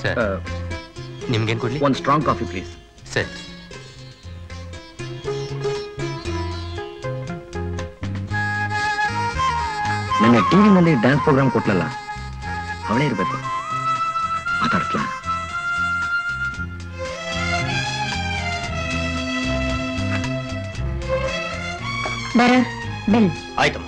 Sir ನಿಮ್ಗೇನ್ ಕೊಡ್ಲಿ ಒಂದು ಸ್ಟ್ರಾಂಗ್ ಕಾಫಿ ಪ್ಲೀಸ್ ಸರ್ ನನ್ನ ಟಿವಿನಲ್ಲಿ ಡ್ಯಾನ್ಸ್ ಪ್ರೋಗ್ರಾಮ್ ಕೊಟ್ಲಲ್ಲ ಅವಳೇ ಇರ್ಬೇಕು ಮಾತಾಡ್ಸ್ಲಾ ಬರ ಬೆಲ್ ಆಯ್ತಮ್ಮ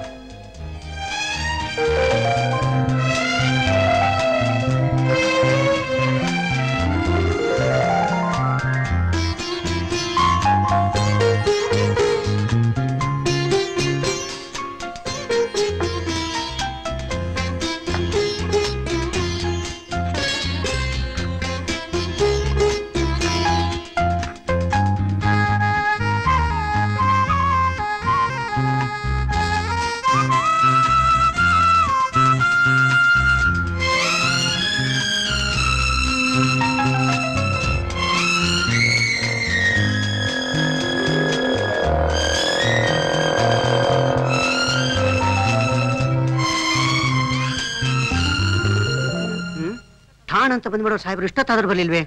ಠಾಣ್ ಅಂತ ಬಂದ್ಬಿಡೋ ಸಾಹೇಬ್ರು ಇಷ್ಟೊತ್ತಾದ್ರೂ ಬರ್ಲಿಲ್ವೇ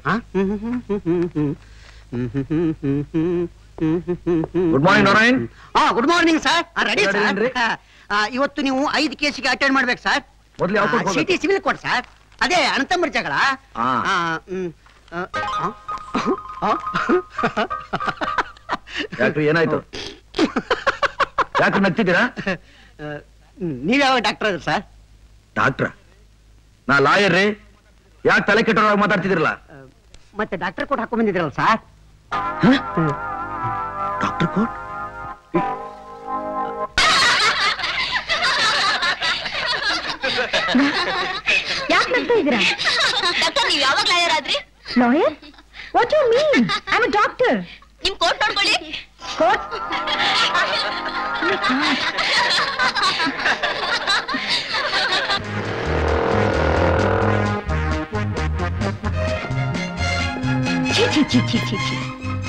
ಗುಡ್ ಮಾರ್ನಿಂಗ್ ನಾರಾಯಣ್ ಹಾ good morning sir ready Ready ಏನ್ರಿ? ಸರ್ ಇವತ್ತು ನೀವು ಐದು ಕೇಸಿಗೆ ಅಟೆಂಡ್ ಮಾಡ್ಬೇಕು ಸರ್ ಮೊದ್ಲು ಯಾವ court city civil court sir ಅದೇ ಅನಂತಂಬರ್ ಜಗಳ ಆ. ಆ, ಹ್ಮ್, ಆ, ಆ, ಆ. ಯಾಕ್ರಿ ಏನಾಯ್ತು ಯಾಕ್ರಿ ನಗ್ತಿದ್ದೀರಾ ಆ, ಹ್ಮ್, ನೀವ್ ಯಾವ ಡಾಕ್ಟರ್ ಅದ್ರ ಸರ್ ಡಾಕ್ಟ್ರ ನಾ ಲಾಯರ್ ರೀ ಯಾಕೆ ತಲೆ ಕೆಟ್ಟೋರಾಗ ಮಾತಾಡ್ತಿದಿರಲ್ಲ ಮತ್ತೆ ಡಾಕ್ಟರ್ ಕೊಟ್ಟು ಹಾಕೊಂಡ್ ಬಂದಿದ್ರಲ್ಲ ಸರ್ ಡಾಕ್ಟರ್ ಕೋಟ್ ಯಾಕೆ ನಗ್ತಾ ಇದ್ದೀರಾ ಡಾಕ್ಟರ್ ನೀವ್ ಯಾವಾಗ ಲಾಯರ್ ಆದ್ರಿ lawyer what you mean I am doctor ನಿಮ್ ಕೋಟ್ ನೋಡ್ಕೊಳ್ಳಿ ಕೋಟ್ ಛೀ ಛೀ ಛೀ ಛೀ ಛೀ ಛೀ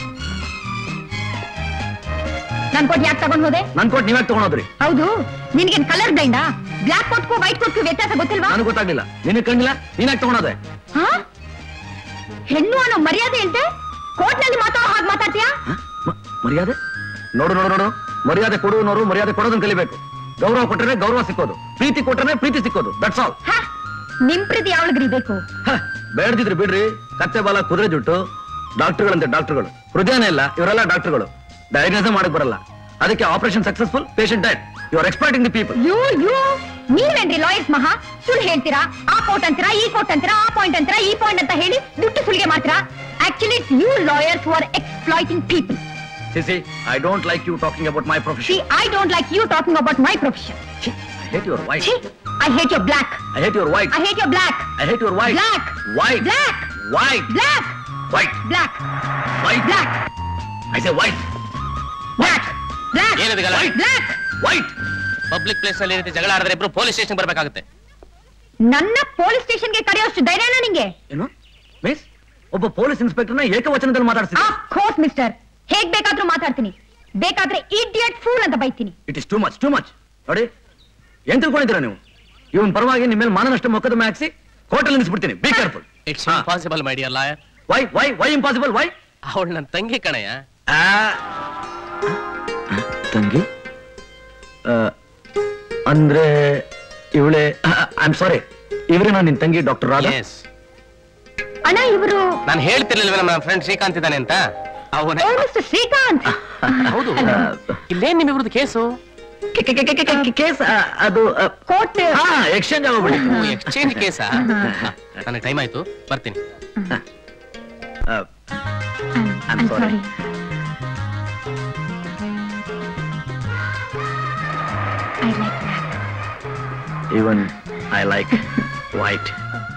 ನನ್ ಕೋಟ್ ಯಾಕೆ ತಗೊಂಡ್ ಹೋದೆ ನನ್ ಕೋಟ್ ನೀವ್ಯಾಕೆ ತಗೊಂಡೋದ್ರಿ ಹೌದು ನಿನ್ಗೇನ್ ಕಲರ್ ಬ್ಲೈಂಡಾ ಬ್ಲಾಕ್ ಕೋಟ್ಗೂ ವೈಟ್ ಕೋಟ್ಗೂ ವ್ಯತ್ಯಾಸ ಗೊತ್ತಿಲ್ವಾ ನನಗೆ ಗೊತ್ತಾಗ್ಲಿಲ್ಲ ನಿನಗೆ ಕಂಡಿಲ್ಲ ನೀನ್ಯಾಕೆ ತಗೊಂಡೋದೆ ಹಾ? ಹೆಣ್ಣು ಅನ್ನೋ ಮರ್ಯಾದೆ ಅಂತೆ ಕೋರ್ಟ್ನಲ್ಲಿ ಮಾತಾಡೋ ಹಾಗೆ ಮಾತಾಡ್ತೀಯಾ ಹ? ಮ- ಮರ್ಯಾದೆ ನೋಡು ನೋಡು ನೋಡು ಮರ್ಯಾದೆ ಕೊಡುವನವರು ಮರ್ಯಾದೆ ಕೊಡೋದನ್ನ ಕಲಿಬೇಕು ಗೌರವ ಕೊಟ್ಟರೆ ಗೌರವ ಸಿಕ್ಕೋದು ಪ್ರೀತಿ ಕೊಟ್ಟರೆ ಪ್ರೀತಿ ಸಿಕ್ಕೋದು ದಟ್ಸ್ ಆಲ್ ಹಾ? ನಿಮ್ ಪ್ರೀತಿ ಯಾವಳಿಗ್ರಿ ಬೇಕು ಬೇಡದಿದ್ರೆ ಬಿಡ್ರಿ ಕತ್ತೆ ಬಾಲ ಕುದುರೆ ಜುಟ್ಟು ಡಾಕ್ಟರ್ಗಳಂತೆ ಡಾಕ್ಟರ್ಗಳು ಹೃದಯನೇ ಇಲ್ಲ ಇವರೆಲ್ಲ ಡಾಕ್ಟರ್ಗಳು ಡಯಾಗ್ನೋಸ್ ಮಾಡಕ್ ಬರಲ್ಲ ಅದಕ್ಕೆ operation successful patient died you are exploiting the people you you ನೀವೇನ್ರಿ ಲಾಯರ್ಸ್ ಮಹಾ ಸುಳ್ಳು ಹೇಳ್ತೀರಾ ಆ ಕೋರ್ಟ್ ಅಂತೀರಾ ಈ ಕೋರ್ಟ್ ಅಂತೀರಾ ಆ ಪಾಯಿಂಟ್ ಅಂತೀರಾ ಈ ಪಾಯಿಂಟ್ ಅಂತ ಹೇಳಿ ದುಡ್ಡು ಸುಲಿಗೆ ಮಾಡ್ತೀರಾ actually you lawyers who are exploiting people ಸಿಸಿ I don't like you talking about my ಸಿ profession I don't like you talking about my profession I hate your white I hate your black I hate your white I hate your black I hate your white Black. White Black. White black white black white black I say white black black ಏನಿದೆ ಗಲಾಟೆ? Black white public place ಅಲ್ಲಿ ಈ ರೀತಿ ಜಗಳ ಆಡಿದ್ರೆ ಇಬ್ರು police station ಬರ್ಬೇಕಾಗುತ್ತೆ ನನ್ನ police ಸ್ಟೇಷನ್ಗೆ ಕರೆಯೋಷ್ಟು ಧೈರ್ಯನಾ ನಿಂಗೆ ಏನು ಮಿಸ್ ಒಬ್ಬ ಪೊಲೀಸ್ ಇನ್ಸ್ಪೆಕ್ಟರ್ನ ಏಕವಚನದಲ್ಲಿ ಮಾತಾಡ್ತೀನಿ ಆಫ್ ಕೋರ್ಸ್ ಮಿಸ್ಟರ್ ಹೇಗ್ ಬೇಕಾದ್ರೂ ಮಾತಾಡ್ತೀನಿ ಬೇಕಾದ್ರೆ ಇಡಿಯಟ್ ಫೂಲ್ ಅಂತ ಬೈತೀನಿ it is too much too much ನೋಡಿ ಏನ್ ತಿಳ್ಕೊಂಡಿದ್ದೀರಾ ನೀವು ಇವನ್ ಪರವಾಗಿ ನಿಮ್ಮ ಮೇಲೆ ಮಾನನಷ್ಟ ಮೊಕದ್ದಮೆ ಹಾಕ್ಸಿ ಕೋರ್ಟಲ್ಲಿ ನಿಲ್ಲಿಸ್ಬಿಡ್ತೀನಿ be careful it's impossible my dear lawyer why why why impossible why ಅವಳು ನನ್ನ ತಂಗಿ ಕಣಯ್ಯ ತಂಗಿ ಆ, ಅಂದ್ರೆ ಇವಳೆ ಐ ಆಮ್ ಸಾರಿ ಇವರೇ ನಾನು ನಿನ್ ತಂಗಿ ಡಾಕ್ಟರ್ ರಾಧಾ ಎಸ್ ಅಣ್ಣ ಇವರು ನಾನು ಹೇಳ್ತಿರ್ಲಿಲ್ವ ನಮ್ಮ ಫ್ರೆಂಡ್ ಶ್ರೀಕಾಂತ್ ಇದ್ದಾನೆ ಅಂತ ಅವನೇ ಮಿಸ್ಟರ್ ಶ್ರೀಕಾಂತ್ ಹೌದು ಇಲ್ಲೇನ್ ನಿಮ್ಮಿಬ್ರದ್ದು ಕೇಸು ಕೇಸ್ ಅದು ಕೋರ್ಟ್ ಹಾ ಎಕ್ಸ್ಚೇಂಜ್ ಆಗೋಗ್ಬಿಡಿ ಎಕ್ಸ್ಚೇಂಜ್ ಕೇಸಾ ನನಗೆ ಟೈಮ್ ಆಯ್ತು ಬರ್ತೀನಿ I'm sorry. ಐ ಲೈಕ್ ಇವನ್ ಐ ಲೈಕ್ ವೈಟ್